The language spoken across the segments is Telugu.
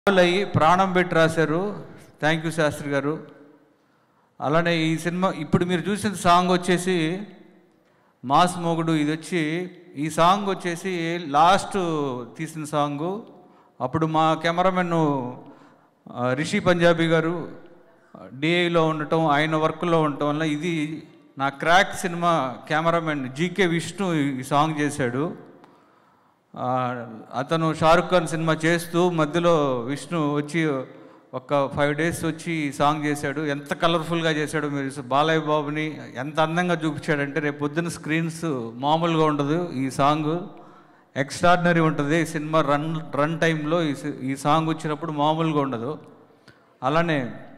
అయ్యి ప్రాణం పెట్టి రాశారు థ్యాంక్ యూ శాస్త్రి గారు అలానే ఈ సినిమా ఇప్పుడు మీరు చూసిన సాంగ్ వచ్చేసి మాస్ మొగుడు ఇది వచ్చి ఈ సాంగ్ వచ్చేసి లాస్ట్ తీసిన సాంగు అప్పుడు మా కెమెరామెన్ రిషి పంజాబీ గారు డిఐలో ఉండటం ఆయన వర్క్లో ఉండటం వల్ల ఇది నా Krack cinema cameraman GK Vishnu ఈ సాంగ్ చేశాడు ఆ, అతను షారుఖ్ ఖాన్ సినిమా చేస్తూ మధ్యలో విష్ణు వచ్చి ఒక ఫైవ్ డేస్ వచ్చి ఈ సాంగ్ చేశాడు ఎంత కలర్ఫుల్గా చేశాడు మీరు బాలయ్య బాబుని ఎంత అందంగా చూపించాడంటే రేపు పొద్దున్న స్క్రీన్స్ మామూలుగా ఉండదు ఈ సాంగ్ ఎక్స్ట్రాడినరీ ఉంటుంది ఈ సినిమా రన్ రన్ టైంలో ఈ సి- ఈ సాంగ్ వచ్చినప్పుడు మామూలుగా ఉండదు అలానే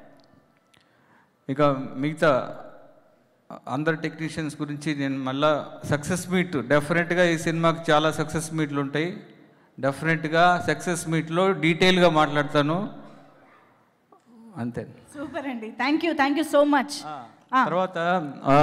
ఇక మిగతా అందరు టెక్నీషియన్స్ గురించి నేను మళ్ళా సక్సెస్ మీట్ డెఫినెట్గా ఈ సినిమాకి చాలా సక్సెస్ మీట్లు ఉంటాయి డెఫినెట్గా సక్సెస్ మీట్లో డీటెయిల్గా మాట్లాడతాను అంతే సూపర్ అండి thank you thank you so much తర్వాత ఆ,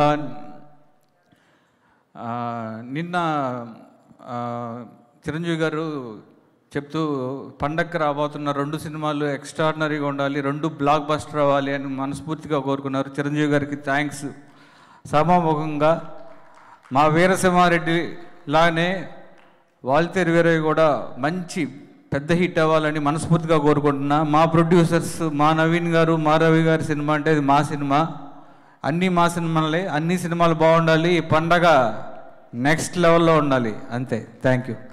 ఆ, నిన్న ఆ, చిరంజీవి గారు చెప్తూ పండగకి రాబోతున్న రెండు సినిమాలు ఎక్స్ట్రాడినరీగా ఉండాలి రెండు బ్లాక్ బస్టర్ అవ్వాలి అని మనస్ఫూర్తిగా కోరుకున్నారు చిరంజీవి గారికి థ్యాంక్స్ సమాముఖంగా మా వీరసింహారెడ్డి లానే వాల్తేరు వీరయ్య కూడా మంచి పెద్ద హిట్ అవ్వాలని మనస్ఫూర్తిగా కోరుకుంటున్నా మా ప్రొడ్యూసర్స్ మా నవీన్ గారు మా రవి గారి సినిమా అంటే ఇది మా సినిమా అన్నీ మా సినిమాలే అన్ని సినిమాలు బాగుండాలి ఈ పండగ నెక్స్ట్ లెవెల్లో ఉండాలి అంతే థ్యాంక్ యూ